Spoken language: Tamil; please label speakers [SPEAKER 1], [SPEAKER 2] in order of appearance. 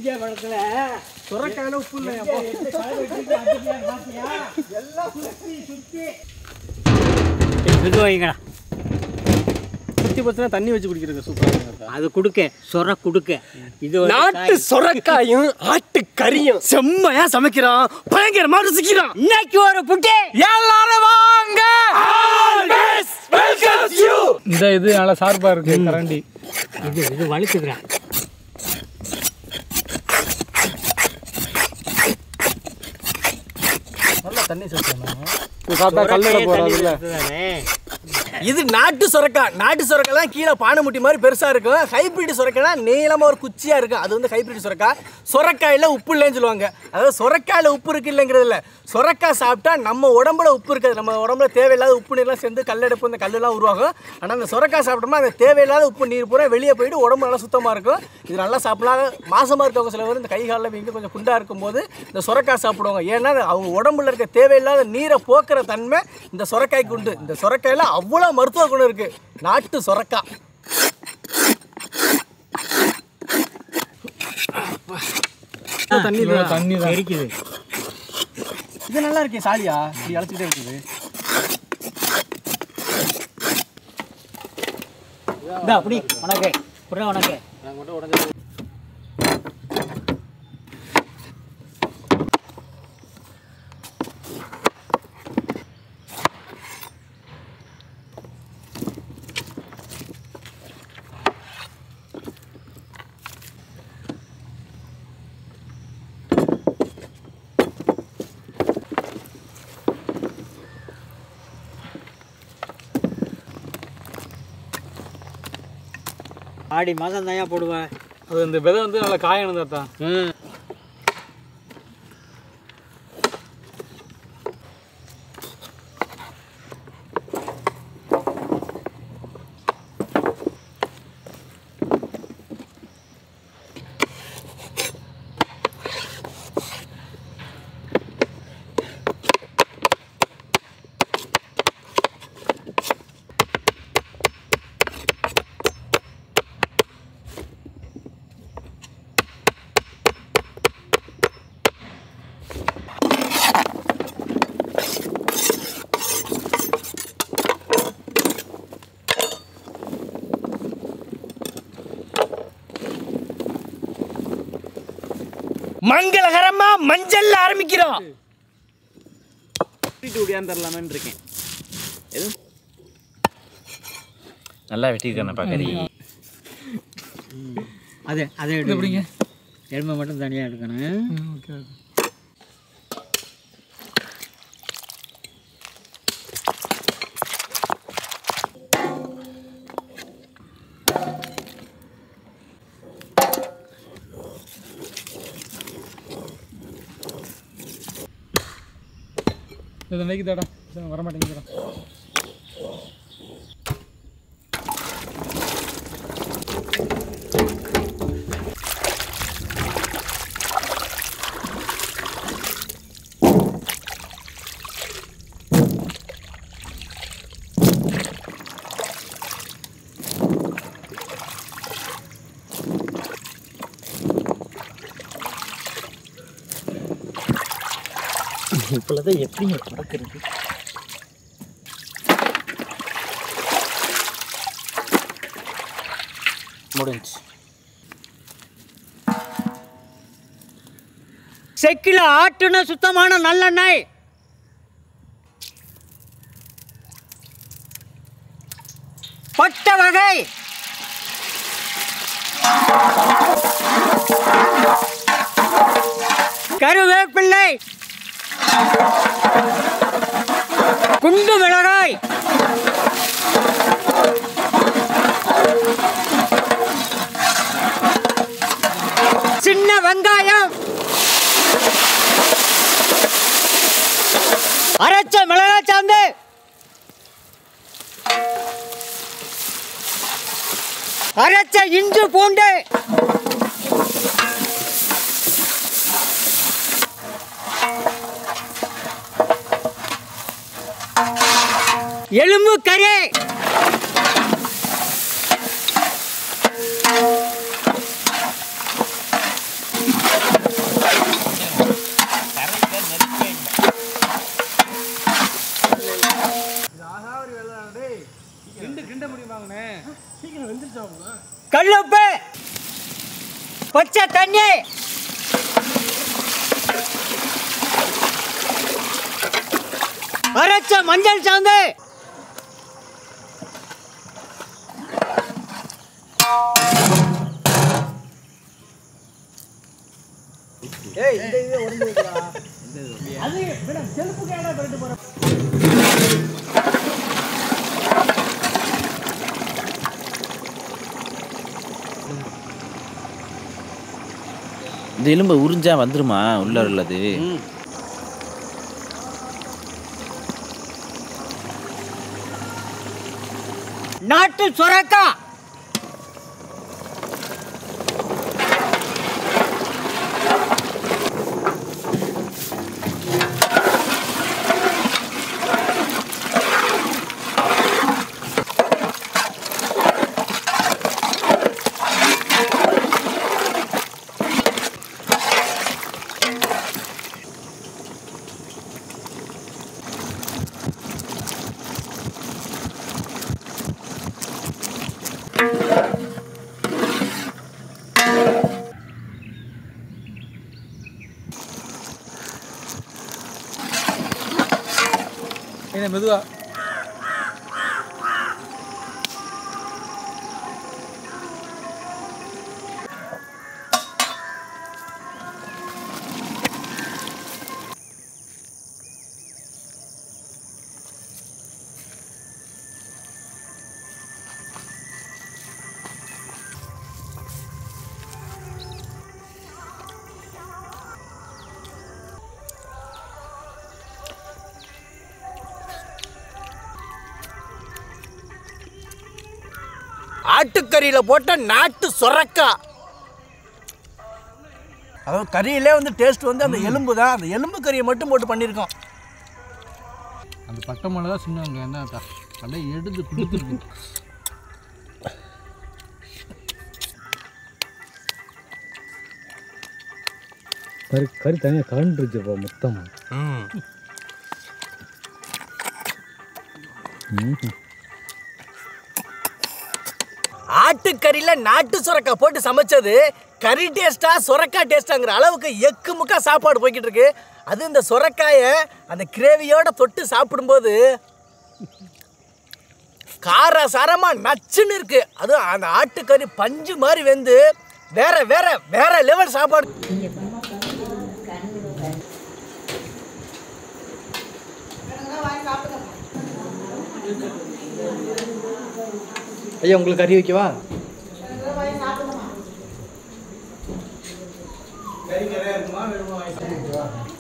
[SPEAKER 1] நெஞ்ச பழத்துல
[SPEAKER 2] சுரக்காயில உப்பு இல்லை
[SPEAKER 1] எல்லாம் சுத்தி சுத்தி இது வைங்கடா
[SPEAKER 2] சுத்தி பார்த்தீங்கன்னா தண்ணி வச்சு குடிக்கிறது சூப்பராக
[SPEAKER 1] அது குடுக்க சொர குடுக்க இது ஒரு
[SPEAKER 3] நாட்டு
[SPEAKER 1] காய்.
[SPEAKER 3] சொரக்காயும் ஆட்டு கறியும் செம்மையா சமைக்கிறான் பயங்கரமா ருசிக்கிறான்
[SPEAKER 1] இன்னைக்கு ஒரு புட்டி
[SPEAKER 3] எல்லாரும் வாங்க வெல்கம் யூ
[SPEAKER 2] இந்த இது நல்லா ஷார்ப்பாக இருக்கு கரண்டி
[SPEAKER 1] இது இது வலுக்குதுடா
[SPEAKER 2] நல்லா தண்ணி சேர்த்துக்கணும் சாப்பிட்டா கல்லட போகிறாதுல்ல
[SPEAKER 3] இது நாட்டு சொரக்கா நாட்டு சொரக்கா தான் கீழே பானைமுட்டி மாதிரி பெருசா இருக்கும் ஹைபிரிட் சொரக்கானா நீளமா ஒரு குச்சியா இருக்கும் அது வந்து ஹைபிரிட் சொரக்கா சொரக்காயில உப்பு இல்லைன்னு சொல்லுவாங்க அதாவது சொரக்காயில உப்பு இருக்கு இல்லைங்கிறது இல்ல சொரக்காய் சாப்பிட்டா நம்ம உடம்புல உப்பு இருக்காது நம்ம உடம்புல தேவையில்லாத உப்பு நீர்லாம் சேர்ந்து கல்லெடுப்பு இந்த கல்லெல்லாம் உருவாகும் ஆனால் அந்த சொரக்காய் சாப்பிட்டோம்னா அந்த தேவையில்லாத உப்பு நீர் பூரா வெளியே போயிட்டு உடம்பு நல்லா சுத்தமாக இருக்கும் இது நல்லா சாப்பிடலாம் மாசமா இருக்கவங்க சில பேர் இந்த கை காலில் வீங்க கொஞ்சம் குண்டா இருக்கும்போது இந்த சொரக்காய் சாப்பிடுவாங்க ஏன்னா அவங்க உடம்புல இருக்க தேவையில்லாத நீரை போக்குற தன்மை இந்த சொரக்காய்க்கு உண்டு இந்த சொரக்காயில அவ்வளோ மருத்துவ குணம் இருக்கு நாட்டு சொரக்காய்
[SPEAKER 2] தண்ணி இல்லை தண்ணி தான்
[SPEAKER 1] இருக்குது
[SPEAKER 3] இது நல்லா இருக்கே சாலியா இப்படி அழைச்சிக்கிட்டே இருக்குது
[SPEAKER 1] இந்த அப்படி உனக்கு புறா உனக்கு ஆடி மாதம் தான் போடுவேன்
[SPEAKER 2] அது இந்த விதை வந்து நல்லா காயணும் தாத்தா
[SPEAKER 1] ம்
[SPEAKER 3] மங்களகரமா மஞ்சள்ல ஆரம்பிக்கிறோம்
[SPEAKER 2] வெட்டிட்டு ஒடியாந்துடலாமேன்னு இருக்கேன்
[SPEAKER 4] நல்லா வெட்டியிருக்கேன் பக்கரி
[SPEAKER 1] அது அதை எடுங்க எலும்பை மட்டும் தனியாக எடுக்கணும்
[SPEAKER 2] ஓகே இதை நைக்குதாடா வர மாட்டேங்குதுடா
[SPEAKER 4] இப்போதான் எப்படிங்க பறக்கிறது முடிஞ்சு
[SPEAKER 1] செக்கில் ஆட்டுன சுத்தமான நல்லெண்ணெய் பட்ட வகை கருவேப்பிள்ளை குண்டு மிளகாய் சின்ன வெங்காயம் அரைச்ச மிளகாய் சாந்து அரைச்ச இஞ்சி பூண்டு எலும்பு கறி பச்சை தண்ணி அரைச்ச மஞ்சள் சாந்து
[SPEAKER 4] இந்த எலும்பை உறிஞ்சா வந்துருமா உள்ள உள்ளது
[SPEAKER 1] நாட்டு சுரக்கா
[SPEAKER 2] என்ன மெதுவா
[SPEAKER 3] ஆட்டுக்கறியில் போட்ட நாட்டு சொரக்கா அதாவது கறியிலே வந்து டேஸ்ட் வந்து அந்த எலும்பு தான் அந்த எலும்பு கறியை மட்டும் போட்டு பண்ணியிருக்கோம்
[SPEAKER 2] அந்த பட்டை மிளகா சின்ன வெங்காயம் தான் அக்கா. அப்படியே எடுத்து கொடுத்துருக்கு கறி கறி தனியாக கலண்டுருச்சுப்பா மொத்தமாக
[SPEAKER 3] ஆட்டுக்கறியில் நாட்டு சுரக்கா போட்டு சமைச்சது கறி டேஸ்டா சுரக்கா டேஸ்டாங்கிற அளவுக்கு எக்கு முக்கா சாப்பாடு போய்கிட்டு இருக்கு அது இந்த சுரக்காயை அந்த கிரேவியோட தொட்டு சாப்பிடும்போது கார சாரமா நச்சுன்னு இருக்கு அதுவும் அந்த ஆட்டுக்கறி பஞ்சு மாதிரி வெந்து வேற வேற வேற லெவல் சாப்பாடு
[SPEAKER 2] ஐயா உங்களுக்கு கறி வைக்கவா
[SPEAKER 3] கறி கறியா இருக்குமா வேணுமா